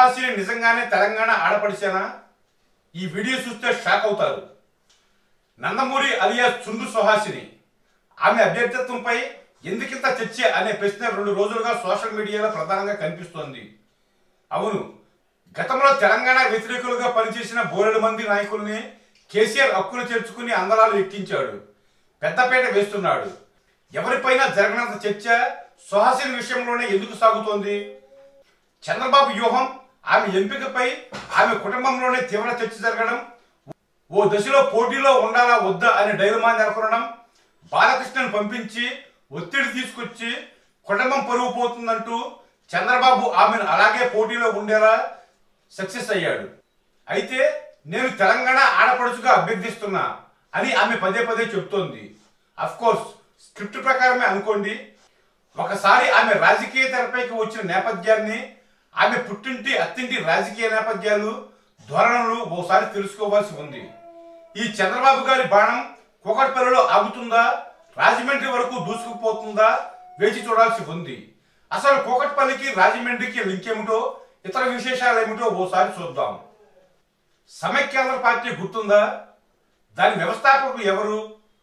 సుహాసిని నిజంగానే తెలంగాణ ఆడపడిచేనా ఈ వీడియో చూస్తే షాక్ అవుతారు నందమూరి అలియా చుండు సుహాసిని ఆమె అభ్యర్థిత్వంపై ఎందుకింత చర్చ అనే ప్రశ్న రెండు రోజులుగా సోషల్ మీడియాలో ప్రధానంగా కనిపిస్తోంది అవును గతంలో తెలంగాణ వ్యతిరేకులుగా పనిచేసిన బోలెడు మంది నాయకుల్ని కేసీఆర్ హక్కులు చేర్చుకుని అందలాలు ఎక్కించాడు పెద్దపేట వేస్తున్నాడు ఎవరిపైన జరగనంత చర్చ సుహాసిని విషయంలోనే ఎందుకు సాగుతోంది చంద్రబాబు వ్యూహం ఆమె ఎంపికపై ఆమె కుటుంబంలోనే తీవ్ర చర్చ జరగడం ఓ దశలో పోటీలో ఉండాలా వద్దా అనే డైలమా నెలకొనడం బాలకృష్ణను పంపించి ఒత్తిడి తీసుకొచ్చి కుటుంబం పరువు పోతుందంటూ చంద్రబాబు ఆమెను అలాగే పోటీలో ఉండేలా సక్సెస్ అయ్యాడు అయితే నేను తెలంగాణ ఆడపడుచుగా అభ్యర్థిస్తున్నా అని ఆమె పదే పదే చెప్తోంది అఫ్ కోర్స్ స్క్రిప్ట్ ప్రకారమే అనుకోండి ఒకసారి ఆమె రాజకీయ తెరపైకి వచ్చిన నేపథ్యాన్ని ఆమె పుట్టింటి అత్తింటి రాజకీయ నేపథ్యాలు ధోరణులు ఓసారి తెలుసుకోవాల్సి ఉంది ఈ చంద్రబాబు గారి బాణం కూకట్పల్లిలో ఆగుతుందా రాజమండ్రి వరకు దూసుకుపోతుందా వేచి చూడాల్సి ఉంది అసలు కూకట్పల్లికి రాజమండ్రికి లింక్ ఏమిటో ఇతర విశేషాలు ఏమిటో ఓసారి చూద్దాం సమైక్యాంధ్ర పార్టీ గుర్తుందా దాని వ్యవస్థాపకులు ఎవరు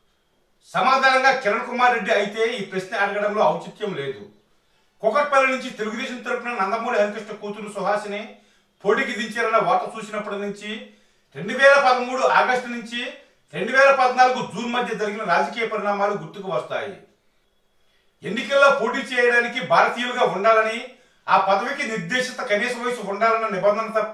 సమాధానంగా కిరణ్ కుమార్ రెడ్డి అయితే ఈ ప్రశ్న అడగడంలో ఔచిత్యం లేదు కుకట్పల్లి నుంచి తెలుగుదేశం తరపున నందమూరి హరికృష్ణ కూతురు సుహాసిని పోటీకి దించారన్న వార్త చూసినప్పటి నుంచి రెండు వేల పదమూడు ఆగస్టు నుంచి రెండు వేల పద్నాలుగు జూన్ మధ్య జరిగిన రాజకీయ పరిణామాలు గుర్తుకు వస్తాయి ఎన్నికల్లో పోటీ చేయడానికి భారతీయులుగా ఉండాలని ఆ పదవికి నిర్దేశిత కనీస వయసు ఉండాలన్న నిబంధన తప్ప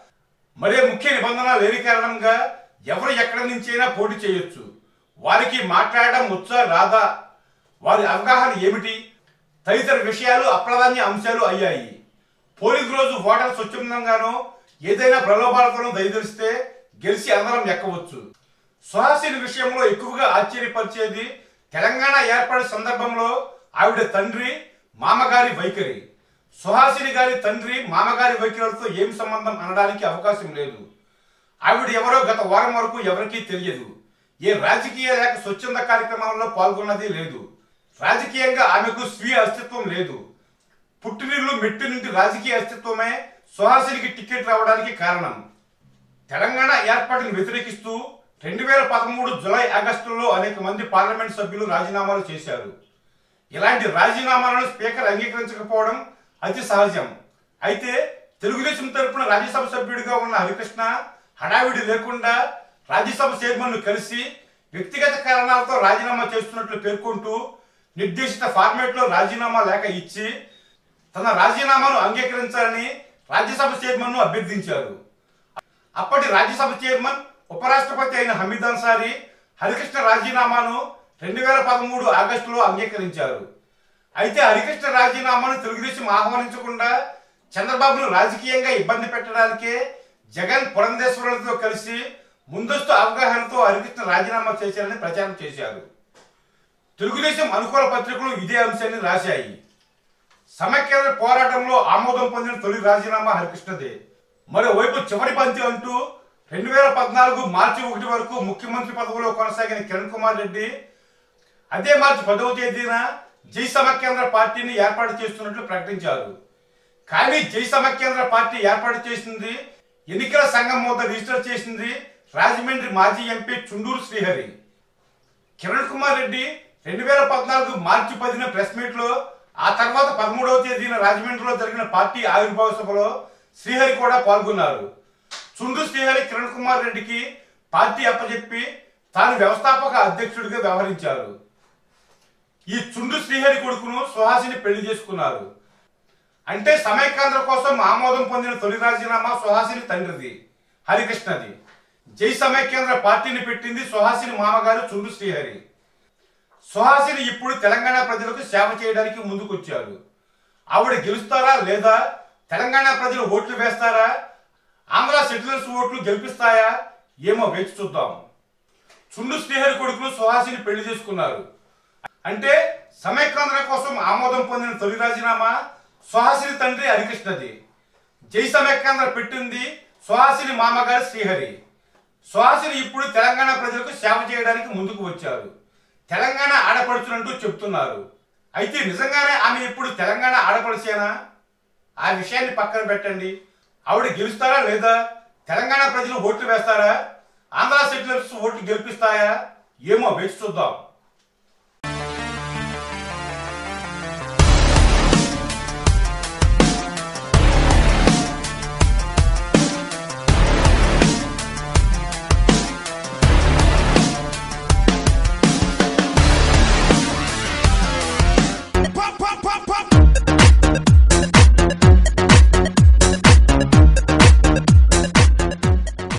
మరే ముఖ్య నిబంధన లేని కారణంగా ఎవరు ఎక్కడి నుంచైనా పోటీ చేయొచ్చు వారికి మాట్లాడడం వచ్చా రాదా వారి అవగాహన ఏమిటి తదితర విషయాలు అప్రధాన్య అంశాలు అయ్యాయి పోలింగ్ రోజు ఓటర్ స్వచ్ఛందంగానో ఏదైనా ప్రలోభాలతోనో దయదలిస్తే గెలిచి అందరం ఎక్కవచ్చు సుహాసిని విషయంలో ఎక్కువగా ఆశ్చర్యపరిచేది తెలంగాణ ఏర్పడే సందర్భంలో ఆవిడ తండ్రి మామగారి వైఖరి సుహాసిని గారి తండ్రి మామగారి వైఖరులతో ఏం సంబంధం అనడానికి అవకాశం లేదు ఆవిడ ఎవరో గత వారం వరకు ఎవరికీ తెలియదు ఏ రాజకీయ లేక స్వచ్ఛంద కార్యక్రమాల్లో పాల్గొన్నది లేదు రాజకీయంగా ఆమెకు స్వీయ అస్తిత్వం లేదు పుట్టినిల్లు మెట్టు నుండి రాజకీయ అస్తిత్వమే సుహాసినికి టికెట్ రావడానికి కారణం తెలంగాణ ఏర్పాటును వ్యతిరేకిస్తూ రెండు వేల పదమూడు జులై ఆగస్టులో అనేక మంది పార్లమెంట్ సభ్యులు రాజీనామాలు చేశారు ఇలాంటి రాజీనామాలను స్పీకర్ అంగీకరించకపోవడం అతి సహజం అయితే తెలుగుదేశం తరపున రాజ్యసభ సభ్యుడిగా ఉన్న హరికృష్ణ హడావిడి లేకుండా రాజ్యసభ చైర్మన్ కలిసి వ్యక్తిగత కారణాలతో రాజీనామా చేస్తున్నట్లు పేర్కొంటూ నిర్దేశిత ఫార్మేట్లో రాజీనామా లేఖ ఇచ్చి తన రాజీనామాను అంగీకరించాలని రాజ్యసభ చైర్మన్ను అభ్యర్థించారు అప్పటి రాజ్యసభ చైర్మన్ ఉపరాష్ట్రపతి అయిన హమీద్ అన్సారీ హరికృష్ణ రాజీనామాను రెండు వేల పదమూడు ఆగస్టులో అంగీకరించారు అయితే హరికృష్ణ రాజీనామాను తెలుగుదేశం ఆహ్వానించకుండా చంద్రబాబును రాజకీయంగా ఇబ్బంది పెట్టడానికే జగన్ పురంధేశ్వరులతో కలిసి ముందస్తు అవగాహనతో హరికృష్ణ రాజీనామా చేశారని ప్రచారం చేశారు తెలుగుదేశం అనుకూల పత్రికలు ఇదే అంశాన్ని రాశాయి సమైక్యాంధ్ర పోరాటంలో ఆమోదం పొందిన తొలి రాజీనామా హరికృష్ణదే మరోవైపు చివరి బంతి అంటూ రెండు వేల పద్నాలుగు మార్చి ఒకటి వరకు ముఖ్యమంత్రి పదవిలో కొనసాగిన కిరణ్ కుమార్ రెడ్డి అదే మార్చి పదవ తేదీన జై సమైక్యాంధ్ర పార్టీని ఏర్పాటు చేస్తున్నట్లు ప్రకటించారు కానీ జై సమైక్యాంధ్ర పార్టీ ఏర్పాటు చేసింది ఎన్నికల సంఘం వద్ద రిజిస్టర్ చేసింది రాజమండ్రి మాజీ ఎంపీ చుండూరు శ్రీహరి కిరణ్ కుమార్ రెడ్డి రెండు వేల పద్నాలుగు మార్చి పదిన ప్రెస్ మీట్ లో ఆ తర్వాత పదమూడవ తేదీన రాజమండ్రిలో జరిగిన పార్టీ ఆవిర్భావ సభలో శ్రీహరి కూడా పాల్గొన్నారు చుండు శ్రీహరి కిరణ్ కుమార్ రెడ్డికి పార్టీ అప్పచెప్పి తాను వ్యవస్థాపక అధ్యక్షుడిగా వ్యవహరించారు ఈ చుండు శ్రీహరి కొడుకును సుహాసిని పెళ్లి చేసుకున్నారు అంటే సమైకాంధ్ర కోసం ఆమోదం పొందిన తొలి రాజీనామా సుహాసిని తండ్రిది హరికృష్ణది జై సమైక్యాంధ్ర పార్టీని పెట్టింది సుహాసిని మామగారు చుండు శ్రీహరి సుహాసిని ఇప్పుడు తెలంగాణ ప్రజలకు సేవ చేయడానికి ముందుకొచ్చారు ఆవిడ గెలుస్తారా లేదా తెలంగాణ ప్రజలు ఓట్లు వేస్తారా ఆంధ్ర సెటిలర్స్ ఓట్లు గెలిపిస్తాయా ఏమో వేచి చూద్దాం చుండు శ్రీహరి కొడుకును సుహాసిని పెళ్లి చేసుకున్నారు అంటే సమైక్యాంధ్ర కోసం ఆమోదం పొందిన తొలి రాజీనామా సుహాసిని తండ్రి హరికృష్ణది జై సమైక్యాంధ్ర పెట్టింది సుహాసిని మామగారు శ్రీహరి సుహాసిని ఇప్పుడు తెలంగాణ ప్రజలకు సేవ చేయడానికి ముందుకు వచ్చారు తెలంగాణ ఆడపడుచునంటూ చెప్తున్నారు అయితే నిజంగానే ఆమె ఇప్పుడు తెలంగాణ ఆడపడిచేనా ఆ విషయాన్ని పక్కన పెట్టండి ఆవిడ గెలుస్తారా లేదా తెలంగాణ ప్రజలు ఓట్లు వేస్తారా ఆంధ్ర సెటిలర్స్ ఓట్లు గెలిపిస్తాయా ఏమో వేచి చూద్దాం